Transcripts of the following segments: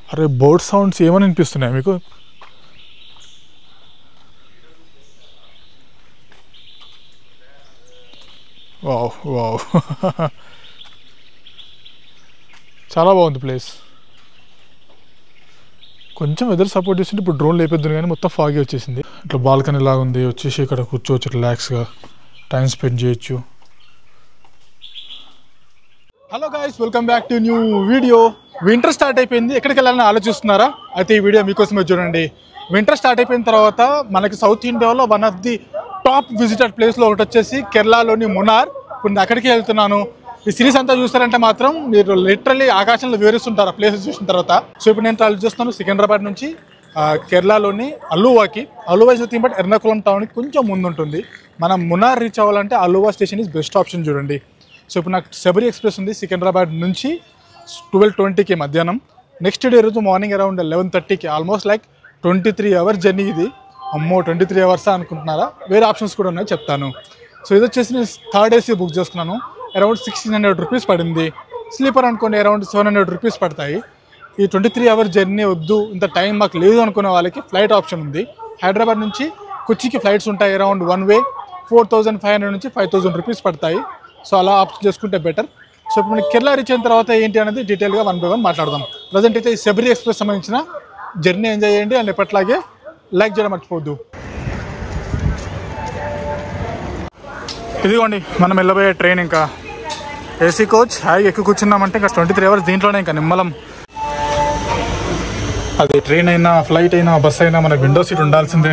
అరే board sounds ఏమని అనిపిస్తున్నాయి మీకు వావ్ వావ్ చాలా బాగుంది ప్లేస్ కొంచెం వెదర్ సపోర్ట్ చేస్తుంటే ఇప్పుడు డ్రోన్ లేపేద్దును కానీ మొత్తం ఫాగి వచ్చేసింది ఇట్లా బాల్కనీ లాగా ఉంది వచ్చేసి ఇక్కడ కూర్చోవచ్చు రిలాక్స్గా టైం స్పెండ్ చేయొచ్చు hello guys welcome back to new video winter start అయిపోయింది ఎక్కడికి వెళ్ళాలని ఆలోచిస్తున్నారా అయితే ఈ వీడియో మీకోసమే చూడండి వింటర్ స్టార్ట్ అయిపోయిన తర్వాత మనకి సౌత్ ఇండియాలో one of the top visitor ప్లేస్లో ఒకటి వచ్చేసి కేరళలోని మునార్ ఇప్పుడు నేను అక్కడికి వెళ్తున్నాను ఈ సిరీస్ అంతా చూస్తారంటే మాత్రం మీరు లిటరల్లీ ఆకాశంలో వివరిస్తుంటారు ఆ ప్లేసెస్ చూసిన తర్వాత సో ఇప్పుడు నేను ట్రావెల్ చేస్తున్నాను సికింద్రాబాద్ నుంచి ఆ, కేరళలోని అల్లువాకి అల్లువా ఇస్ బట్ ఎర్నాకుళం టౌన్కి కొంచెం ముందు ఉంటుంది మనం మునార్ రీచ్ అవ్వాలంటే Aluva station is best option చూడండి సో ఇప్పుడు నాకు శబరి ఎక్స్ప్రెస్ ఉంది సికింద్రాబాద్ నుంచి ట్వెల్వ్ ట్వంటీకి మధ్యాహ్నం నెక్స్ట్ డే రోజు మార్నింగ్ అరౌండ్ లెవెన్ థర్టీకి almost like twenty three hours journey ఇది అమ్మో ట్వంటీ త్రీ అవర్సా అనుకుంటున్నారా వేరే ఆప్షన్స్ కూడా ఉన్నాయి చెప్తాను సో ఇది వచ్చేసి నేను థర్డ్ ఏసీ బుక్ చేసుకున్నాను అరౌండ్ సిక్స్టీన్ హండ్రెడ్ రూపీస్ పడింది స్లీపర్ అనుకోండి అరౌండ్ సెవెన్ హండ్రెడ్ రూపీస్ పడతాయి ఈ ట్వంటీ త్రీ అవర్స్ జర్నీ వద్దు ఇంత టైం మాకు లేదు అనుకునే వాళ్ళకి ఫ్లైట్ ఆప్షన్ ఉంది హైదరాబాద్ నుంచి కొచ్చికి ఫ్లైట్స్ ఉంటాయి around one way four thousand five hundred నుంచి ఫైవ్ థౌసండ్ రూపీస్ పడతాయి సో అలా ఆప్షన్ చేసుకుంటే బెటర్ సో ఇప్పుడు మనకి కేరళ రీచ్ అయిన తర్వాత ఏంటి అనేది డీటెయిల్గా వన్ బై వన్ మాట్లాడదాం ప్రజెంట్ అయితే ఈ శబరి ఎక్స్ప్రెస్ సంబంధించిన జర్నీ ఎంజాయ్ చేయండి అండ్ ఎప్పట్లాగే లైక్ చేయడం మర్చిపోవద్దు ఇదిగోండి మనం వెళ్ళబోయే ట్రైన్ ఇంకా ఏసీ కోచ్ హాయిగా ఎక్కువ కూర్చున్నామంటే ఇంకా ట్వంటీ త్రీ అవర్స్ దీంట్లోనే ఇంకా నిమ్మలం అది ట్రైన్ అయినా ఫ్లైట్ అయినా బస్ అయినా మనకు విండో సీట్ ఉండాల్సిందే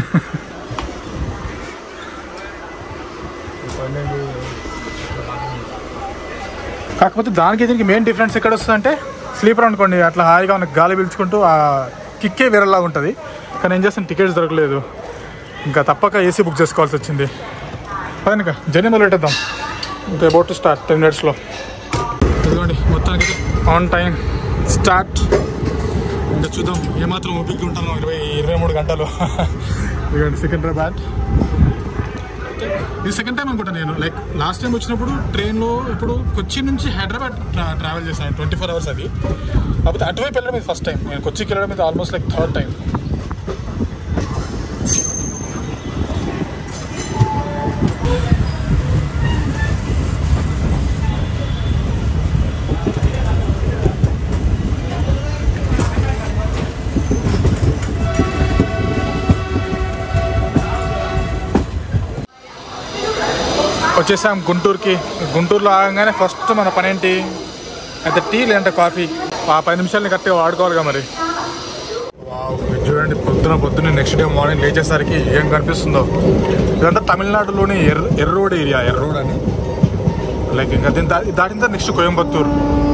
కాకపోతే దానికి దీనికి మెయిన్ డిఫరెన్స్ ఎక్కడ వస్తుందంటే స్లీపర్ అనుకోండి అట్లా హాయిగా మనకు గాలి పీల్చుకుంటూ ఆ కిక్కే వేరేలా ఉంటుంది కానీ ఏం చేస్తాను టికెట్స్ దొరకలేదు ఇంకా తప్పక ఏసీ బుక్ చేసుకోవాల్సి వచ్చింది పదండి ఇంకా జర్నీ మొదలు పెట్టేద్దాం ఇంకా అబౌట్ టు స్టార్ట్ టెన్ మినిట్స్లో ఇదిగోండి మొత్తానికి ఆన్ టైం స్టార్ట్ ఇంకా చూద్దాం ఏమాత్రం ఓపిక ఉంటాను ఇరవై ఇరవై మూడు గంటలు ఇదిగోండి సికింద్రాబాద్ ఇది సెకండ్ టైం అనుకుంటా నేను లైక్ లాస్ట్ టైం వచ్చినప్పుడు ట్రైన్లో ఇప్పుడు కొచ్చి నుంచి హైదరాబాద్ ట్రా- ట్రావెల్ చేశాను ట్వంటీ ఫోర్ అవర్స్ అది కాకపోతే అటువైపు వెళ్ళడం ఇది ఫస్ట్ టైం నేను కొచ్చికి వెళ్ళడం ఇది ఆల్మోస్ట్ లైక్ థర్డ్ టైం వచ్చేసాం గుంటూరుకి గుంటూరులో ఆగంగానే ఫస్ట్ మన పని ఏంటి అయితే టీ లేదంటే కాఫీ ఆ పది నిమిషాలని కరెక్ట్గా వాడుకోవాలిగా మరి వావ్, ఇది చూడండి పొద్దున పొద్దున్న నెక్స్ట్ డే మార్నింగ్ లేచేసరికి ఏం కనిపిస్తుందో ఇదంతా తమిళనాడులోని ఎర్ర ఎర్రోడ్ ఏరియా ఎర్రోడ్ అని లైక్ ఇంకా దీని దా- దాటిన తర్వాత నెక్స్ట్ కోయంబత్తూరు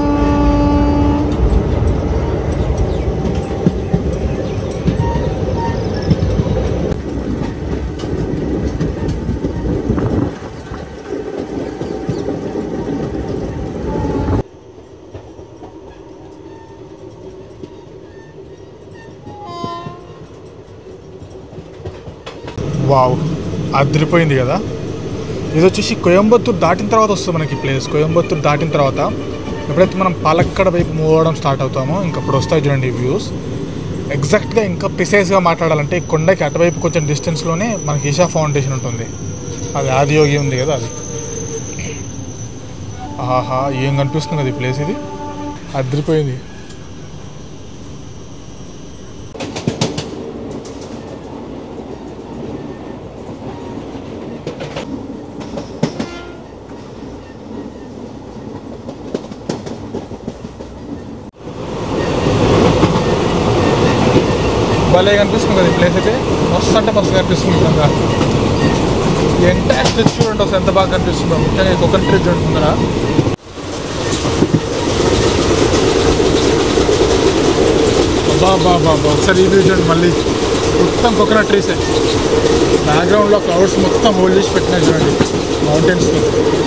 వావ్ అదిరిపోయింది కదా ఇది వచ్చేసి కోయంబత్తూరు దాటిన తర్వాత వస్తుంది మనకి ప్లేస్ కోయంబత్తూరు దాటిన తర్వాత ఎప్పుడైతే మనం పాలక్కడ వైపు మూవ్ అవ్వడం స్టార్ట్ అవుతామో ఇంకా అప్పుడు వస్తాయి చూడండి వ్యూస్ ఎగ్జాక్ట్గా ఇంకా ప్రిసైజ్గా మాట్లాడాలంటే ఈ కొండకి అటువైపు కొంచెం డిస్టెన్స్లోనే మనకి ఈషా ఫౌండేషన్ ఉంటుంది అది ఆదియోగి ఉంది కదా అది ఆహా ఏం కనిపిస్తుంది కదా ఈ ప్లేస్ ఇది అదిరిపోయింది భలే కనిపిస్తుంది కదా ఈ ప్లేస్ అయితే మస్తు అంటే మస్తు కనిపిస్తుంది నిజంగా ఎంత స్ట్రెచ్ చూడండి అసలు ఎంత బాగా కనిపిస్తుందో ముఖ్యంగా కోకోనట్ ట్రీ చూడుతుందా బాబా బాబా ఒకసారి ఈ వ్యూ చూడండి మళ్ళీ మొత్తం కోకోనట్ ట్రీసే బ్యాక్గ్రౌండ్లో క్లౌడ్స్ మొత్తం హోల్డ్ చేసి పెట్టినాయి చూడండి మౌంటైన్స్లో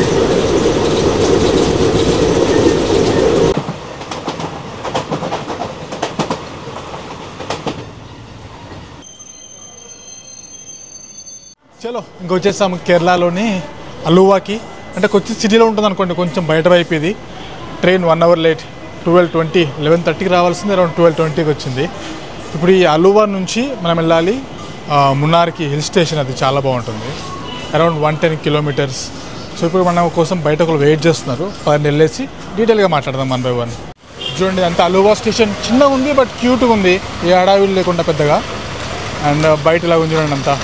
చలో ఇంక వచ్చేసాము కేరళలోని అలువాకి అంటే కొచ్చి సిటీలో ఉంటుంది అనుకోండి కొంచెం బయట వైపు ఇది train one hour late twelve twenty eleven థర్టీకి రావాల్సింది అరౌండ్ ట్వెల్వ్ ట్వంటీకి వచ్చింది ఇప్పుడు ఈ అలువా నుంచి మనం వెళ్ళాలి ఆ, మున్నార్కి హిల్ స్టేషన్ అది చాలా బాగుంటుంది around one ten kilometers so ఇప్పుడు మన కోసం బయట ఒకరు వెయిట్ చేస్తున్నారు పదని వెళ్ళేసి డీటెయిల్గా మాట్లాడదాం వన్ బై వన్ చూడండి అంత అలువా స్టేషన్ చిన్నగా ఉంది బట్ క్యూట్గా ఉంది ఏ అడవిలు లేకుండా పెద్దగా అండ్ బయట ఇలా ఉంది చూడండి అంతా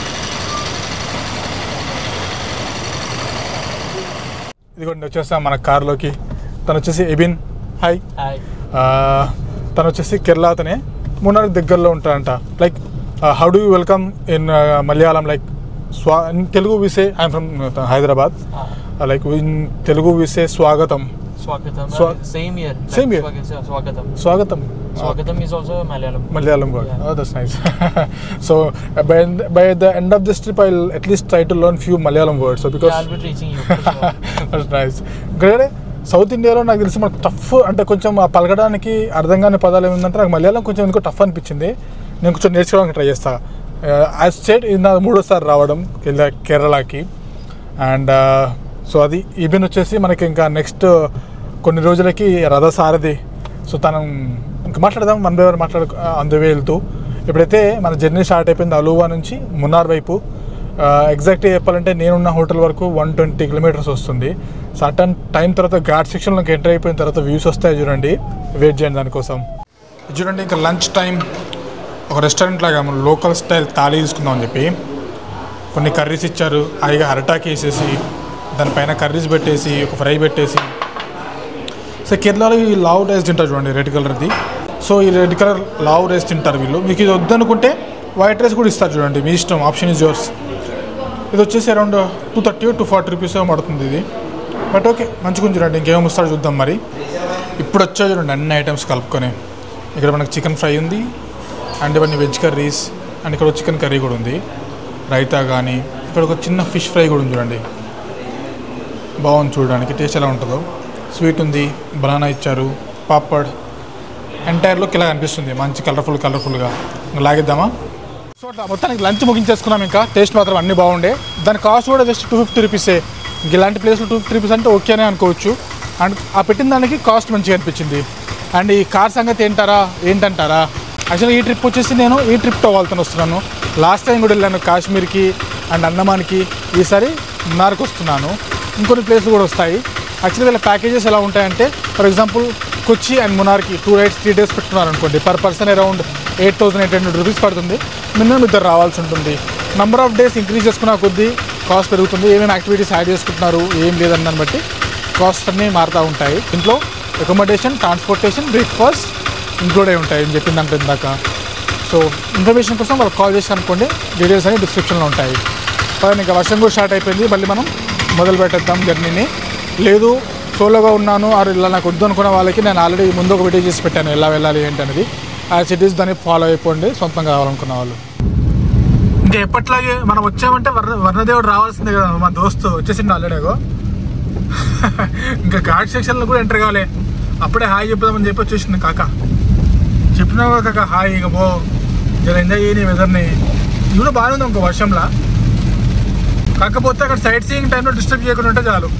ఇదిగోండి వచ్చేస్తాం మన కార్లోకి తను వచ్చేసి ఎబిన్ హాయ్ హాయ్ ఆ, తను వచ్చేసి కేరళ అతనే మున్నార్ దగ్గరలో ఉంటాడంట like how do you welcome in Malayalam like స్వా in Telugu we say I'm from Hyderabad like in Telugu we say స్వాగతం స్వాగతం Swa- same year Same year. స్వాగతం స్వాగతం స్వాగతం is also Malayalam Malayalam word. Yeah. Oh, that's nice. so uh, by by the end of this trip, I'll at least try to learn few Malayalam words. So because I'll be teaching you. that's nice. Great. South ఇండియాలో నాకు తెలిసి మనకు tough అంటే కొంచెం ఆ పలకడానికి అర్థం కాని పదాలు ఏమిందంటే నాకు మలయాళం కొంచెం ఎందుకో టఫ్ అనిపించింది నేను కొంచెం నేర్చుకోవడానికి ట్రై చేస్తా యాజ్ స్టేట్ ఇది నా మూడోసారి రావడం కేరళ కేరళకి అండ్ సో అది ఈవెన్ వచ్చేసి మనకి ఇంకా నెక్స్ట్ కొన్ని రోజులకి రథసారథి సో తను ఇంకా మాట్లాడదాం వన్ బై వన్ మాట్లాడు అందువే వెళ్తూ ఇప్పుడైతే మన జర్నీ స్టార్ట్ అయిపోయింది అలువా నుంచి మున్నార్ వైపు ఎగ్జాక్ట్గా చెప్పాలంటే నేనున్న హోటల్ వరకు వన్ ట్వంటీ కిలోమీటర్స్ వస్తుంది సో అటన్ టైం తర్వాత ఘాట్ సెక్షన్లోకి ఎంటర్ అయిపోయిన తర్వాత వ్యూస్ వస్తాయి చూడండి వెయిట్ చేయండి దానికోసం ఇది చూడండి ఇంకా లంచ్ టైం ఒక రెస్టారెంట్ లాగా మనం లోకల్ స్టైల్ థాలీ తీసుకుందాం అని చెప్పి కొన్ని కర్రీస్ ఇచ్చారు హాయిగా అరటాకి వేసేసి దానిపైన కర్రీస్ పెట్టేసి ఒక ఫ్రై పెట్టేసి సో కేరళలో ఈ లావ్ రైస్ తింటారు చూడండి రెడ్ కలర్ది సో ఈ రెడ్ కలర్ లావ్ రైస్ తింటారు వీళ్ళు మీకు ఇది వద్దనుకుంటే వైట్ రైస్ కూడా ఇస్తారు చూడండి మీ ఇష్టం ఆప్షన్ ఇస్ యోర్స్ ఇది వచ్చేసి around two thirty two forty rupees పడుతుంది ఇది బట్ ఓకే మంచిగా చూడండి ఇంకేమో ఇస్తాడో చూద్దాం మరి ఇప్పుడు వచ్చా చూడండి అన్ని ఐటమ్స్ కలుపుకొని ఇక్కడ మనకు చికెన్ ఫ్రై ఉంది అండ్ ఇవన్నీ వెజ్ కర్రీస్ అండ్ ఇక్కడ చికెన్ కర్రీ కూడా ఉంది రైతా కానీ ఇక్కడ ఒక చిన్న ఫిష్ ఫ్రై కూడా ఉంది చూడండి బాగుంది చూడడానికి టేస్ట్ ఎలా ఉంటుందో స్వీట్ ఉంది బనానా ఇచ్చారు పాపడ్ ఎంటైర్ లుక్ ఇలా అనిపిస్తుంది మంచి కలర్ఫుల్ కలర్ఫుల్గా లాగిద్దామా సో అట్లా మొత్తానికి లంచ్ ముగించేసుకున్నాం ఇంకా టేస్ట్ మాత్రం అన్నీ బాగుండే దాని కాస్ట్ కూడా జస్ట్ టూ ఫిఫ్టీ రూపీసే ఇంక ఇలాంటి ప్లేస్లో టూ ఫిఫ్టీ రూపీస్ అంటే ఓకేనే అనుకోవచ్చు అండ్ ఆ పెట్టిన దానికి కాస్ట్ మంచిగా అనిపించింది అండ్ ఈ కార్ సంగతి ఏంటారా ఏంటంటారా యాక్చువల్గా ఈ ట్రిప్ వచ్చేసి నేను ఈ ట్రిప్తో వాళ్ళతో వస్తున్నాను లాస్ట్ టైం కూడా వెళ్ళాను కాశ్మీర్కి అండ్ అండమాన్కి ఈసారి మున్నార్కి వస్తున్నాను ఇంకొన్ని ప్లేస్లు కూడా వస్తాయి యాక్చువల్లీ వీళ్ళ ప్యాకేజెస్ ఎలా ఉంటాయంటే ఫర్ ఎగ్జాంపుల్ కొచ్చి అండ్ మునార్కి టూ రైడ్స్ త్రీ డేస్ పెట్టుకున్నారు అనుకోండి per person around eight thousand eight hundred rupees పడుతుంది మినిమం ఇద్దరు రావాల్సి ఉంటుంది నెంబర్ ఆఫ్ డేస్ ఇంక్రీజ్ చేసుకున్న కొద్దీ కాస్ట్ పెరుగుతుంది ఏమేమి యాక్టివిటీస్ యాడ్ చేసుకుంటున్నారు ఏం లేదని దాన్ని బట్టి కాస్ట్ అన్నీ మారుతూ ఉంటాయి ఇంట్లో అకామిడేషన్ ట్రాన్స్పోర్టేషన్ బ్రేక్ఫాస్ట్ ఇంక్లూడ్ అయి ఉంటాయి అని చెప్పిన దాంట్లో ఇందాక సో ఇన్ఫర్మేషన్ కోసం వాళ్ళకి కాల్ చేసి అనుకోండి డీటెయిల్స్ అన్ని డిస్క్రిప్షన్లో ఉంటాయి పైన ఇంకా వర్షం కూడా స్టార్ట్ అయిపోయింది మళ్ళీ మనం మొదలు పెట్టేద్దాం జర్నీని లేదు సోలోగా ఉన్నాను ఆరు ఇలా నాకు వద్దు అనుకున్న వాళ్ళకి నేను ఆల్రెడీ ముందు ఒక వీడియో చేసి పెట్టాను ఎలా వెళ్ళాలి ఏంటి అనేది ఆ సిటీస్ దాన్ని ఫాలో అయిపోండి సొంతంగా కావాలనుకున్న వాళ్ళు ఇంకా ఎప్పట్లాగే మనం వచ్చామంటే వర్ణ వర్ణదేవుడు రావాల్సిందే కదా మా దోస్తు వచ్చేసిండు ఆల్రెడీగో ఇంకా ఘాట్ సెక్షన్లో కూడా ఎంటర్ కావాలి అప్పుడే హాయ్ చెప్దామని చెప్పి వచ్చేసింది కాక చెప్పినావు కదా కాక హాయ్ ఇక పో జర ఎంజాయ్ చేయని వెదర్ని ఇది కూడా బాగానే ఉంది ఇంకో వర్షంలా కాకపోతే అక్కడ సైట్ సీయింగ్ టైంలో డిస్టర్బ్ చేయకుండా ఉంటే చాలు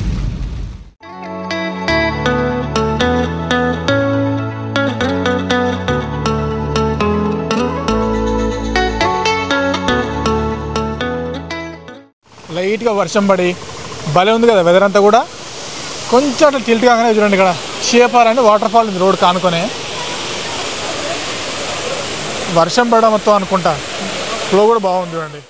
లైట్గా వర్షం పడి భలే ఉంది కదా వెదర్ అంతా కూడా కొంచెం అట్లా టిల్ట్ కాగానే చూడండి ఇక్కడ షేపార్ అంటే వాటర్ ఫాల్ ఉంది రోడ్ కానుకొని వర్షం పడడం మొత్తం అనుకుంటా ఫ్లో కూడా బాగుంది చూడండి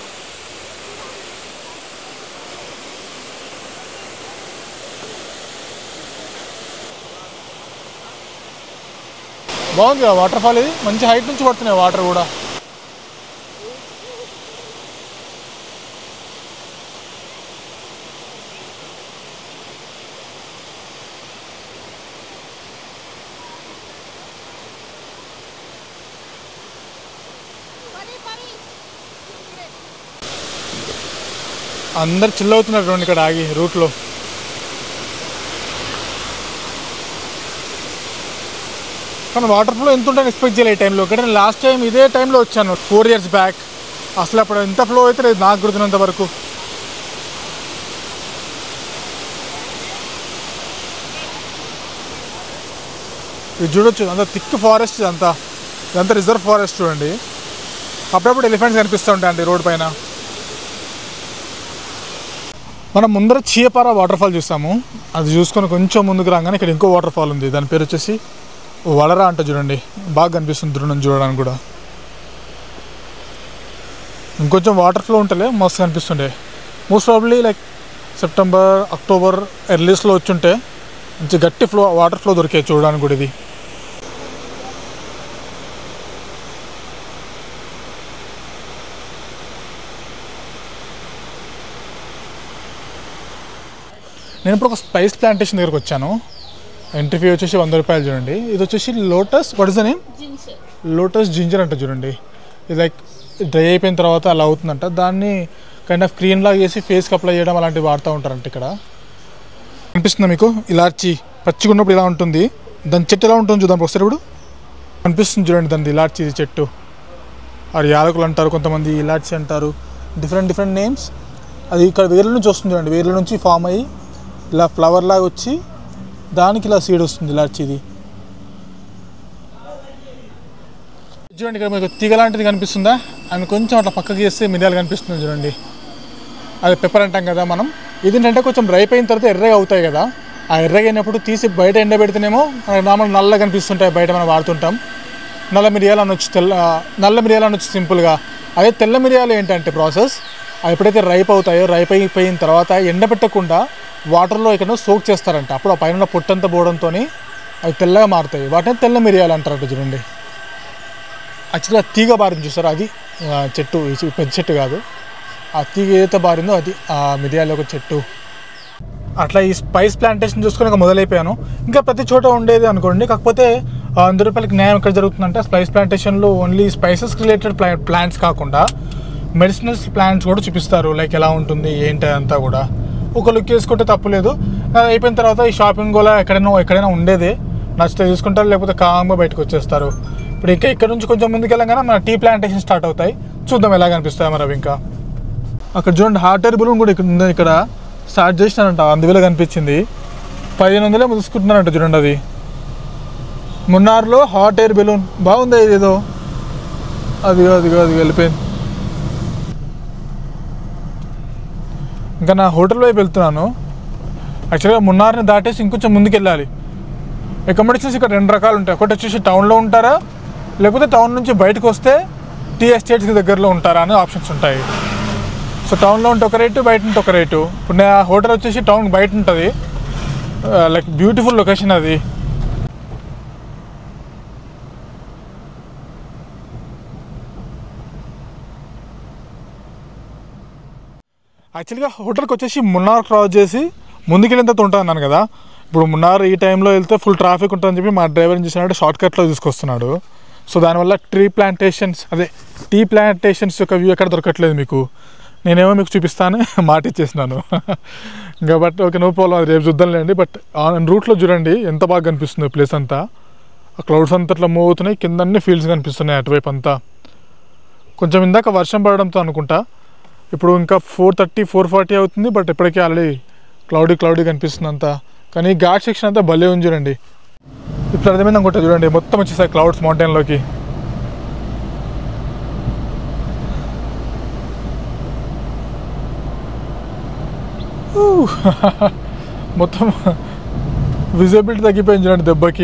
బాగుంది కదా వాటర్ ఫాల్ ఇది మంచి హైట్ నుంచి పడుతున్నాయి వాటర్ కూడా అందరు చిల్ అవుతున్నారు చూడండి ఇక్కడ ఆగి రూట్లో కానీ వాటర్ ఫ్లో ఎంత ఉంటుందని ఎక్స్పెక్ట్ చేయలేదు ఈ టైంలో కానీ నేను లాస్ట్ టైం ఇదే టైంలో వచ్చాను ఫోర్ ఇయర్స్ బ్యాక్ అసలు అప్పుడు ఎంత ఫ్లో అయితే లేదు నాకు గుర్తున్నంత వరకు ఇది చూడొచ్చు అంత థిక్ ఫారెస్ట్ ఇదంతా ఇదంతా రిజర్వ్ ఫారెస్ట్ చూడండి అప్పుడప్పుడు ఎలిఫెంట్స్ కనిపిస్తూ ఉంటాయండి రోడ్ పైన మనం ముందర చీయపార వాటర్ ఫాల్ చూస్తాము అది చూసుకొని కొంచెం ముందుకు రాగానే ఇక్కడ ఇంకో వాటర్ ఫాల్ ఉంది దాని పేరు వచ్చేసి వలరా అంట చూడండి బాగా కనిపిస్తుంది దృఢం చూడడానికి కూడా ఇంకొంచెం వాటర్ ఫ్లో ఉంటలే మస్తు కనిపిస్తుండే most probably like September October ఎర్లీస్లో వచ్చుంటే మంచి గట్టి ఫ్లో వాటర్ ఫ్లో దొరికాయి చూడడానికి కూడా ఇది నేను ఇప్పుడు ఒక స్పైస్ ప్లాంటేషన్ దగ్గరకు వచ్చాను ఎంట్రీ ఫీ వచ్చేసి వంద రూపాయలు చూడండి ఇది వచ్చేసి lotus what is the name lotus ginger అంట చూడండి ఇది లైక్ డ్రై అయిపోయిన తర్వాత అలా అవుతుందంట దాన్ని కైండ్ ఆఫ్ క్రీమ్ లాగా చేసి ఫేస్కి అప్లై చేయడం అలాంటివి వాడుతూ ఉంటారంట ఇక్కడ కనిపిస్తుందా మీకు ఇలాచి పచ్చిగా ఉన్నప్పుడు ఇలా ఉంటుంది దాని చెట్టు ఎలా ఉంటుంది చూద్దాం ఒకసారి ఇప్పుడు కనిపిస్తుంది చూడండి దాని ఇలాచి చెట్టు అది యాలకులు అంటారు కొంతమంది ఇలాచి అంటారు డిఫరెంట్ డిఫరెంట్ నేమ్స్ అది ఇక్కడ వేర్ల నుంచి వస్తుంది చూడండి వేర్ల నుంచి ఫామ్ అయ్యి ఇలా ఫ్లవర్ లాగా వచ్చి దానికి ఇలా సీడ్ వస్తుంది ఇలాచిది చూడండి ఇక్కడ మీకు తీగ లాంటిది కనిపిస్తుందా అండ్ కొంచెం అట్లా పక్కకి చేస్తే మిరియాలు కనిపిస్తుంది చూడండి అది పెప్పర్ అంటాం కదా మనం ఇది ఏంటంటే కొంచెం రైప్ అయిన తర్వాత ఎర్రగా అవుతాయి కదా ఆ ఎర్రగా అయినప్పుడు తీసి బయట ఎండబెడితేనేమో నార్మల్ నల్ల కనిపిస్తుంటాయి బయట మనం వాడుతుంటాం నల్ల మిరియాలు అనొచ్చు తెల్ల నల్ల మిరియాలు అనొచ్చు సింపుల్గా అదే తెల్ల మిరియాలు ఏంటంటే ప్రాసెస్ అవి ఎప్పుడైతే రైప్ అవుతాయో రైప్ అయిపోయిన తర్వాత ఎండబెట్టకుండా వాటర్లో ఇక్కడ సోక్ చేస్తారంట అప్పుడు ఆ పైన పొట్టంతా పోవడంతో అవి తెల్లగా మారుతాయి వాటిని తెల్ల మిరియాలు అంటారట చూడండి యాక్చువల్గా తీగ బారింది చూసారు అది ఆ, చెట్టు ఈ చె- పెద్ద చెట్టు కాదు ఆ తీగ ఏదైతే బారిందో అది ఆ మిరియాల ఒక చెట్టు అట్లా ఈ స్పైస్ ప్లాంటేషన్ చూసుకొని ఇంకా మొదలైపోయాను ఇంకా ప్రతి చోట ఉండేది అనుకోండి కాకపోతే ఆ, వంద రూపాయలకి న్యాయం ఎక్కడ జరుగుతుందంటే స్పైస్ ప్లాంటేషన్లో ఓన్లీ స్పైసెస్ రిలేటెడ్ ప్లా ప్లాంట్స్ కాకుండా మెడిసినల్స్ ప్లాంట్స్ కూడా చూపిస్తారు లైక్ ఎలా ఉంటుంది ఏంటి అంతా కూడా ఒక లుక్ వేసుకుంటే తప్పులేదు అది అయిపోయిన తర్వాత ఈ షాపింగ్ కూడా ఎక్కడైనా ఎక్కడైనా ఉండేదే నచ్చితే తీసుకుంటారు లేకపోతే కామ్గా బయటకు వచ్చేస్తారు ఇప్పుడు ఇంకా ఇక్కడ నుంచి కొంచెం ముందుకు వెళ్ళగానే మన టీ ప్లాంటేషన్ స్టార్ట్ అవుతాయి చూద్దాం ఎలా కనిపిస్తాయి మరి అవి ఇంకా అక్కడ చూడండి హాట్ ఎయిర్ బలూన్ కూడా ఇక్కడ ఉంది ఇక్కడ స్టార్ట్ చేసినారంట అందువేళ కనిపించింది పదిహేను వందలే తీసుకుంటున్నారంట చూడండి అది మున్నార్లో హాట్ ఎయిర్ బెలూన్ బాగుంది ఇది ఏదో అదిగో అదిగో అది వెళ్ళిపోయింది ఇంకా నా హోటల్ వైపు వెళ్తున్నాను యాక్చువల్గా మున్నార్ని దాటేసి ఇంకొంచెం ముందుకు వెళ్ళాలి అకామిడేషన్స్ ఇక్కడ రెండు రకాలు ఉంటాయి ఒకటి వచ్చేసి టౌన్లో ఉంటారా లేకపోతే టౌన్ నుంచి బయటకు వస్తే టీ ఎస్టేట్స్కి దగ్గరలో ఉంటారా అనే ఆప్షన్స్ ఉంటాయి సో టౌన్లో ఉంటే ఒక రేటు బయట ఉంటే ఒక రేటు ఇప్పుడు నా హోటల్ వచ్చేసి టౌన్ బయట ఉంటుంది లైక్ బ్యూటిఫుల్ లొకేషన్ అది యాక్చువల్గా హోటల్కి వచ్చేసి మున్నార్ క్రాస్ చేసి ముందుకెళ్ళిన తర్వాత ఉంటుంది అన్నాను కదా ఇప్పుడు మున్నార్ ఈ టైంలో వెళ్తే ఫుల్ ట్రాఫిక్ ఉంటుందని చెప్పి మా డ్రైవర్ ఏం చేసినాడు షార్ట్ కట్లో తీసుకొస్తున్నాడు సో దానివల్ల ట్రీ ప్లాంటేషన్స్ అదే టీ ప్లాంటేషన్స్ యొక్క వ్యూ ఎక్కడ దొరకట్లేదు మీకు నేనేమో మీకు చూపిస్తాను మాట ఇచ్చేసినాను ఇంకా బట్ ఓకే నో ప్రాబ్లం అది రేపు చూద్దాంలేండి బట్ ఆన్ రూట్లో చూడండి ఎంత బాగా కనిపిస్తుంది ప్లేస్ అంతా ఆ క్లౌడ్స్ అంతా అట్లా మూవ్ అవుతున్నాయి కింద అన్ని ఫీల్డ్స్ కనిపిస్తున్నాయి అటువైపు అంతా కొంచెం ఇందాక వర్షం పడడంతో అనుకుంటా ఇప్పుడు ఇంకా ఫోర్ థర్టీ ఫోర్ ఫార్టీ అవుతుంది బట్ ఇప్పటికే ఆల్రెడీ క్లౌడీ క్లౌడీ కనిపిస్తుంది అంతా కానీ ఈ ఘాట్ సెక్షన్ అంతా భలే ఉంది చూడండి ఇప్పుడు అర్థమైంది అనుకుంటా చూడండి మొత్తం వచ్చేసాయి క్లౌడ్స్ మౌంటైన్లోకి ఊ, మొత్తం విజిబిలిటీ తగ్గిపోయింది చూడండి దెబ్బకి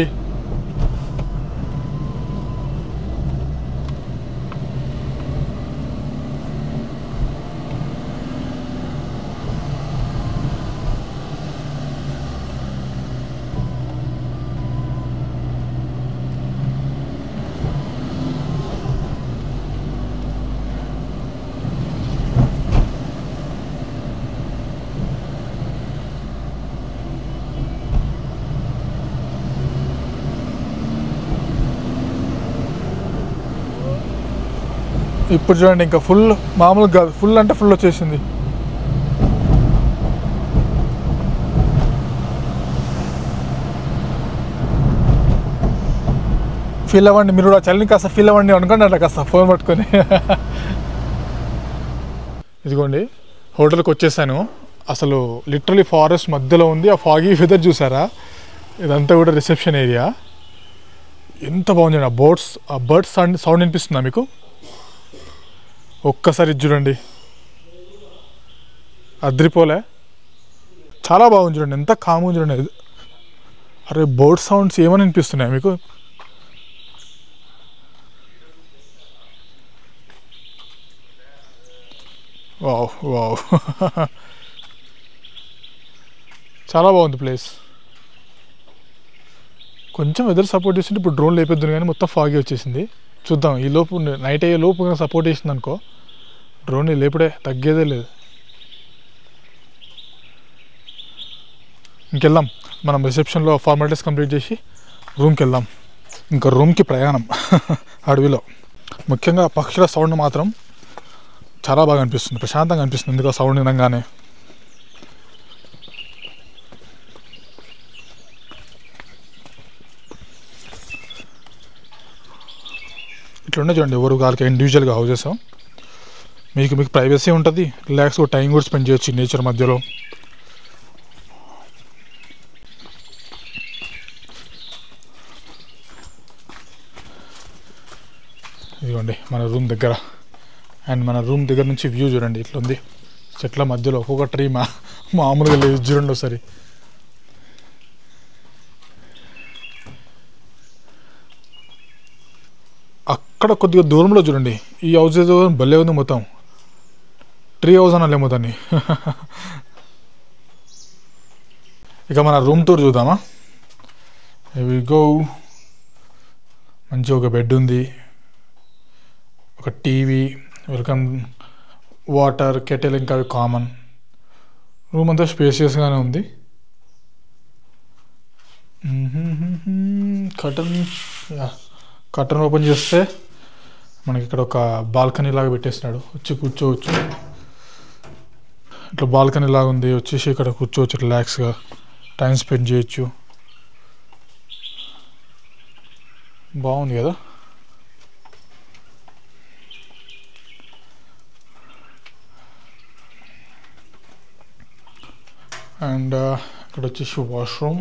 ఇప్పుడు చూడండి ఇంకా ఫుల్ మామూలుగా కాదు ఫుల్ అంటే ఫుల్ వచ్చేసింది ఫీల్ అవ్వండి మీరు కూడా చల్లని కాస్త ఫీల్ అవ్వండి అనుకోండి అట్లా కాస్త ఫోన్ పట్టుకొని ఇదిగోండి హోటల్కి వచ్చేసాను అసలు లిటరలీ ఫారెస్ట్ మధ్యలో ఉంది ఆ ఫాగీ వెదర్ చూసారా ఇదంతా కూడా రిసెప్షన్ ఏరియా ఎంత బాగుంది ఆ బర్డ్స్ ఆ బర్డ్స్ సౌండ్ సౌండ్ వినిపిస్తుందా మీకు ఒక్కసారి ఇది చూడండి అద్రిపోలే చాలా బాగుంది చూడండి ఎంత కాము చూడండి ఇది. అరే బర్డ్ సౌండ్స్ ఏమని వినిపిస్తున్నాయి మీకు వావ్ వావ్ చాలా బాగుంది ప్లేస్ కొంచెం వెదర్ సపోర్ట్ చేస్తుంటే ఇప్పుడు డ్రోన్ లేపొద్దును కానీ మొత్తం ఫాగి వచ్చేసింది చూద్దాం ఈ లోపు నైట్ అయ్యే లోపు కనుక సపోర్ట్ చేసింది అనుకో డ్రోన్ లేపుడే తగ్గేదే లేదు ఇంకెళ్దాం మనం రిసెప్షన్లో ఫార్మాలిటీస్ కంప్లీట్ చేసి రూమ్కి వెళ్దాం ఇంకా రూమ్కి ప్రయాణం అడవిలో ముఖ్యంగా పక్షుల సౌండ్ మాత్రం చాలా బాగా అనిపిస్తుంది ప్రశాంతంగా అనిపిస్తుంది ఎందుకు ఆ సౌండ్ వినంగానే ఇట్లుండే చూడండి ఎవరు వాళ్ళకి ఇండివిజువల్గా హౌజెస్ మీకు మీకు ప్రైవసీ ఉంటుంది రిలాక్స్గా టైం కూడా స్పెండ్ చేయొచ్చు నేచర్ మధ్యలో ఇదిగోండి మన రూమ్ దగ్గర అండ్ మన రూమ్ దగ్గర నుంచి వ్యూ చూడండి ఇట్లా ఉంది చెట్ల మధ్యలో ఒక్కొక్క ట్రీ మా మామూలుగా లేదు చూడండి ఒకసారి అక్కడ కొద్దిగా దూరంలో చూడండి ఈ హౌస్ ఏదో భలే ఉంది మొత్తం ట్రీ హౌస్ అనాలేమో దాన్ని ఇక మన రూమ్ టూర్ చూద్దామా వి గో మంచి ఒక బెడ్ ఉంది ఒక టీవీ వెల్కమ్ వాటర్ కెటిల్ ఇంకా అవి కామన్ రూమ్ అంతా స్పేసియస్గానే ఉంది కటన్ కటన్ ఓపెన్ చేస్తే మనకి ఇక్కడ ఒక బాల్కనీ లాగా పెట్టేసినాడు వచ్చి కూర్చోవచ్చు ఇట్లా బాల్కనీ లాగా ఉంది వచ్చేసి ఇక్కడ కూర్చోవచ్చు రిలాక్స్గా టైం స్పెండ్ చేయొచ్చు బాగుంది కదా అండ్ ఇక్కడ వచ్చేసి వాష్రూమ్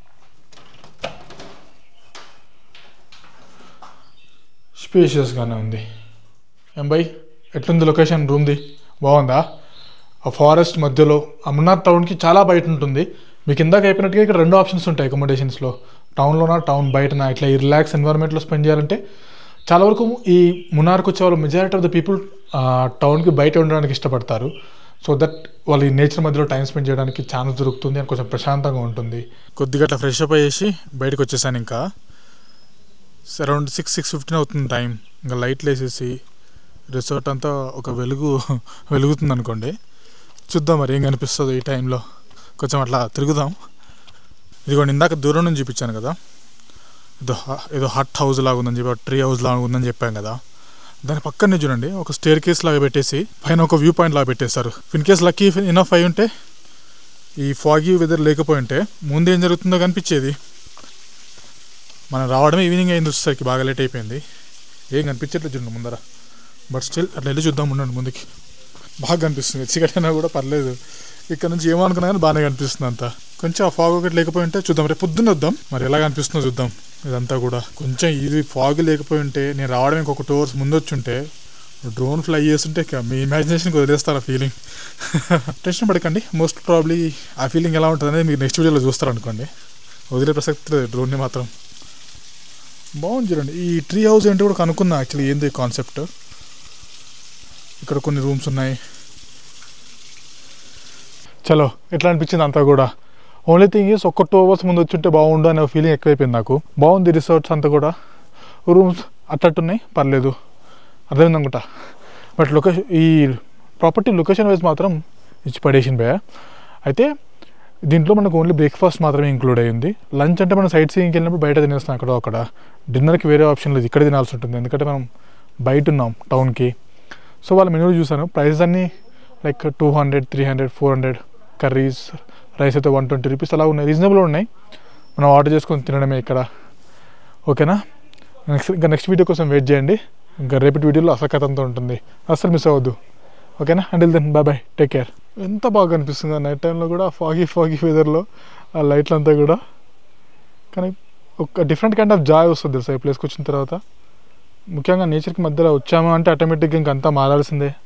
స్పేషియస్గానే ఉంది ఏం బై ఎట్లుంది లొకేషన్ రూమ్ది బాగుందా ఆ ఫారెస్ట్ మధ్యలో అమర్నాథ్ టౌన్కి చాలా బయట ఉంటుంది మీకు ఇందాక అయిపోయినట్టుగా ఇక్కడ రెండు ఆప్షన్స్ ఉంటాయి అకామిడేషన్స్లో టౌన్లోనా టౌన్ బయటనా ఇట్లా ఈ రిలాక్స్ ఎన్వైర్న్మెంట్లో స్పెండ్ చేయాలంటే చాలా వరకు ఈ మునార్కి వచ్చే వాళ్ళు మెజారిటీ ఆఫ్ ద పీపుల్ టౌన్కి బయట ఉండడానికి ఇష్టపడతారు సో దట్ వాళ్ళు ఈ నేచర్ మధ్యలో టైం స్పెండ్ చేయడానికి ఛాన్స్ దొరుకుతుంది అని కొంచెం ప్రశాంతంగా ఉంటుంది కొద్దిగా అట్లా ఫ్రెష్ అప్ అయ్యేసి బయటకు వచ్చేసాను ఇంకా అరౌండ్ సిక్స్ సిక్స్ ఫిఫ్టీన్ అవుతుంది టైం ఇంకా లైట్లు వేసేసి రిసార్ట్ అంతా ఒక వెలుగు వెలుగుతుంది అనుకోండి చూద్దాం మరి ఏం కనిపిస్తుందో ఈ టైంలో కొంచెం అట్లా తిరుగుదాం ఇదిగోండి ఇందాక దూరం నుంచి చూపించాను కదా ఏదో హ- ఏదో హట్ హౌస్ లాగా ఉందని చెప్పి ట్రీ హౌస్ లాగా ఉందని చెప్పాను కదా దాని పక్కనే చూడండి ఒక స్టేర్ కేస్ లాగా పెట్టేసి పైన ఒక వ్యూ పాయింట్ లాగా పెట్టేశారు ఇన్ కేస్ లక్కీ ఇనఫ్ అయి ఉంటే ఈ ఫాగీ వెదర్ లేకపోయి ఉంటే ముందు ఏం జరుగుతుందో కనిపించేది మనం రావడం ఈవినింగ్ అయింది వచ్చేసరికి బాగా లేట్ అయిపోయింది ఏం కనిపించట్లేదు చూడండి ముందర బట్ స్టిల్ అట్లా వెళ్ళి చూద్దాం ఉండండి ముందుకి బాగా కనిపిస్తుంది చీకటి అయినా కూడా పర్లేదు ఇక్కడ నుంచి ఏమో అనుకున్నా కానీ బాగానే కనిపిస్తుంది అంతా కొంచెం ఆ ఫాగ్ ఒకటి లేకపోయి ఉంటే చూద్దాం రేపు పొద్దున్న వద్దాం మరి ఎలా కనిపిస్తుందో చూద్దాం ఇదంతా కూడా కొంచెం ఇది ఫాగ్ లేకపోయి ఉంటే నేను రావడం ఇంకొక టూ అవర్స్ ముందు వచ్చి ఉంటే డ్రోన్ ఫ్లై చేస్తుంటే ఇక మీ ఇమాజినేషన్కి వదిలేస్తారు ఆ ఫీలింగ్ టెన్షన్ పడకండి మోస్ట్ ప్రాబ్లీ ఆ ఫీలింగ్ ఎలా ఉంటుంది అనేది మీరు నెక్స్ట్ వీడియోలో చూస్తారు అనుకోండి వదిలే ప్రసక్తి లేదు డ్రోన్ని మాత్రం బాగుంది చూడండి ఈ ట్రీ హౌస్ ఏంటో కూడా కనుక్కున్నా యాక్చువల్లీ ఏంది కాన్సెప్ట్ ఇక్కడ కొన్ని రూమ్స్ ఉన్నాయి చలో ఎట్లా అనిపించింది అంతా కూడా ఓన్లీ థింగ్ ఈస్ ఒక్క టూ అవర్స్ ముందు వచ్చి ఉంటే బాగుండు అనే ఫీలింగ్ ఎక్కువైపోయింది నాకు బాగుంది రిసార్ట్స్ అంతా కూడా రూమ్స్ అట్టట్టున్నాయి పర్లేదు అర్థమైంది అనుకుంటా బట్ లొకేషన్ ఈ ప్రాపర్టీ లొకేషన్ వైజ్ మాత్రం ఇచ్చి పడేసింది భయ అయితే దీంట్లో మనకు ఓన్లీ బ్రేక్ఫాస్ట్ మాత్రమే ఇంక్లూడ్ అయ్యింది లంచ్ అంటే మనం సైట్ సీయింగ్కి వెళ్ళినప్పుడు బయట తినేస్తాం అక్కడ అక్కడ డిన్నర్కి వేరే ఆప్షన్ లేదు ఇక్కడ తినాల్సి ఉంటుంది ఎందుకంటే మనం బయట ఉన్నాం టౌన్కి సో వాళ్ళ మెనూ చూసాను ప్రైస్ అన్నీ like two hundred three hundred four hundred curries rice అయితే వన్ ట్వంటీ రూపీస్ అలా ఉన్నాయి రీజనబుల్ ఉన్నాయి మనం ఆర్డర్ చేసుకొని తినడమే ఇక్కడ ఓకేనా నెక్స్ట్ ఇంకా నెక్స్ట్ వీడియో కోసం వెయిట్ చేయండి ఇంకా రేపటి వీడియోలో అసలు కథంతో ఉంటుంది అస్సలు మిస్ అవ్వద్దు ఓకేనా until then bye bye take care ఎంత బాగా అనిపిస్తుంది నైట్ టైంలో కూడా ఫాగీ ఫాగీ వెదర్లో ఆ లైట్లంతా కూడా కానీ ఒక డిఫరెంట్ కైండ్ ఆఫ్ జాయ్ వస్తుంది తెలుసా ఈ ప్లేస్కి వచ్చిన తర్వాత ముఖ్యంగా నేచర్కి మధ్యలో వచ్చాము అంటే ఆటోమేటిక్గా ఇంకంతా మారాల్సిందే